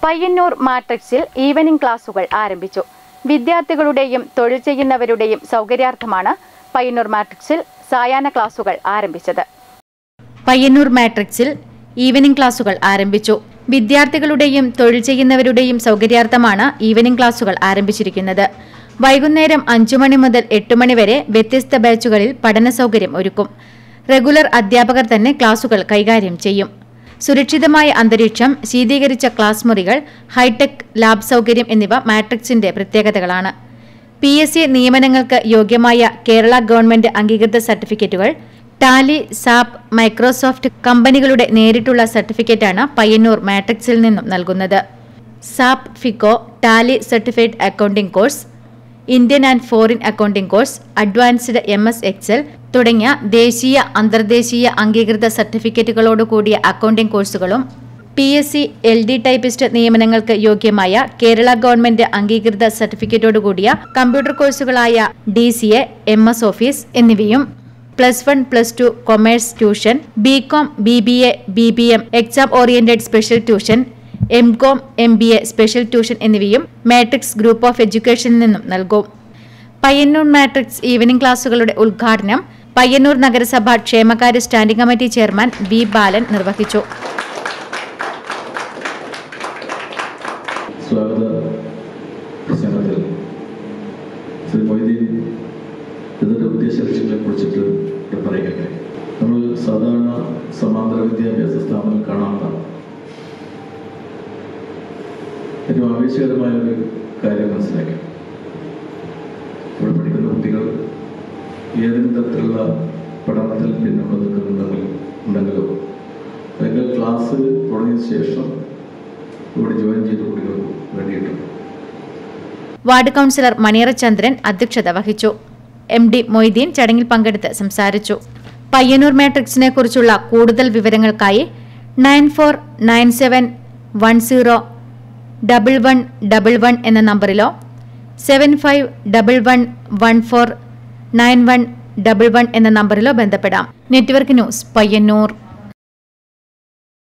പയ്യന്നൂർ മാട്രിക്സിൽ ഈവനിംഗ് ക്ലാസുകൾ ആരംഭിച്ചു വിദ്യാർത്ഥികളുടെയും തൊഴിൽ ചെയ്യുന്നവരുടെയും സൗകര്യാർത്ഥമാണ് പയ്യന്നൂർ മാട്രിക്സിൽ സായാഹ്ന ക്ലാസുകൾ ആരംഭിച്ചത് പയ്യന്നൂർ മാട്രിക്സിൽ ഈവനിംഗ് ക്ലാസുകൾ ആരംഭിച്ചു വിദ്യാർത്ഥികളുടെയും തൊഴിൽ ചെയ്യുന്നവരുടെയും സൗകര്യാർത്ഥമാണ് ഈവനിംഗ് ക്ലാസുകൾ ആരംഭിച്ചിരിക്കുന്നത് വൈകുന്നേരം അഞ്ചു മണി മുതൽ എട്ട് മണി വരെ വ്യത്യസ്ത ബാച്ചുകളിൽ പഠന സൗകര്യം ഒരുക്കും റെഗുലർ അധ്യാപകർ തന്നെ ക്ലാസുകൾ കൈകാര്യം ചെയ്യും സുരക്ഷിതമായ അന്തരീക്ഷം ശീതീകരിച്ച ക്ലാസ് മുറികൾ ഹൈടെക് ലാബ് സൗകര്യം എന്നിവ മാട്രിക്സിന്റെ പ്രത്യേകതകളാണ് പി എസ് സി നിയമനങ്ങൾക്ക് യോഗ്യമായ കേരള ഗവൺമെന്റ് അംഗീകൃത സർട്ടിഫിക്കറ്റുകൾ ടാലി സാപ്പ് മൈക്രോസോഫ്റ്റ് കമ്പനികളുടെ നേരിട്ടുള്ള സർട്ടിഫിക്കറ്റാണ് പയ്യന്നൂർ മാട്രിക്സിൽ നിന്നും നൽകുന്നത് SAP FICO Tally certified accounting course Indian and foreign accounting course advanced M S Excel തുടങ്ങിയ ദേശീയ അന്തർദേശീയ അംഗീകൃത സർട്ടിഫിക്കറ്റുകളോട് കൂടിയ അക്കൗണ്ടിംഗ് കോഴ്സുകളും P S C L D typist നിയമനങ്ങൾക്ക് യോഗ്യമായ കേരള ഗവൺമെന്റ് അംഗീകൃത സർട്ടിഫിക്കറ്റോടുകൂടിയ കമ്പ്യൂട്ടർ കോഴ്സുകളായ D C A M S office എന്നിവയും plus one plus two commerce tuition B com B B A B B M exam oriented special tuition M com M B A special tuition എന്നിവയും Matrix group of എഡ്യൂക്കേഷനിൽ നിന്നും നൽകും Payyanur matrix evening ക്ലാസുകളുടെ ഉദ്ഘാടനം പയ്യന്നൂർ നഗരസഭ ക്ഷേമകാര്യ standing committee chairman V Balan നിർവഹിച്ചു സ്വാഗത പ്രസംഗത്തിൽ ശ്രീ മൊയ്തീൻ ഇതിൻ്റെ ഉദ്ദേശ ലക്ഷ്യങ്ങളെ കുറിച്ചിട്ട് ഇവിടെ പറയുകയുണ്ടായി നമ്മൾ സാധാരണ സമാന്തര വിദ്യാഭ്യാസ സ്ഥാപനം കാണാത്ത ഏറ്റവും ആവേശകരമായ ഒരു കാര്യം മനസ്സിലാക്കി ഇവിടെ പഠിക്കുന്ന കുട്ടികൾ ഏതെങ്കിലും തരത്തിലുള്ള പഠനത്തിൽ പിന്നോട്ട് നിൽക്കുന്നുണ്ടെങ്കിൽ ഉണ്ടെങ്കിലോ അല്ലെങ്കിൽ ക്ലാസ് തുടങ്ങിയ ശേഷം ഇവിടെ ജോയിൻ ചെയ്ത കുട്ടികൾക്ക് വേണ്ടിയിട്ടുണ്ട് വാർഡ് കൗൺസിലർ മണിയറ ചന്ദ്രൻ അധ്യക്ഷത വഹിച്ചു എം ഡി മൊയ്തീൻ ചടങ്ങിൽ പങ്കെടുത്ത് സംസാരിച്ചു പയ്യന്നൂർ മാട്രിക്സിനെ കുറിച്ചുള്ള കൂടുതൽ വിവരങ്ങൾക്കായി nine four nine seven one zero double one double one എന്ന നമ്പറിലോ seven five double one one four nine one double one എന്ന നമ്പറിലോ ബന്ധപ്പെടാം നെറ്റ്വർക്ക് ന്യൂസ് പയ്യന്നൂർ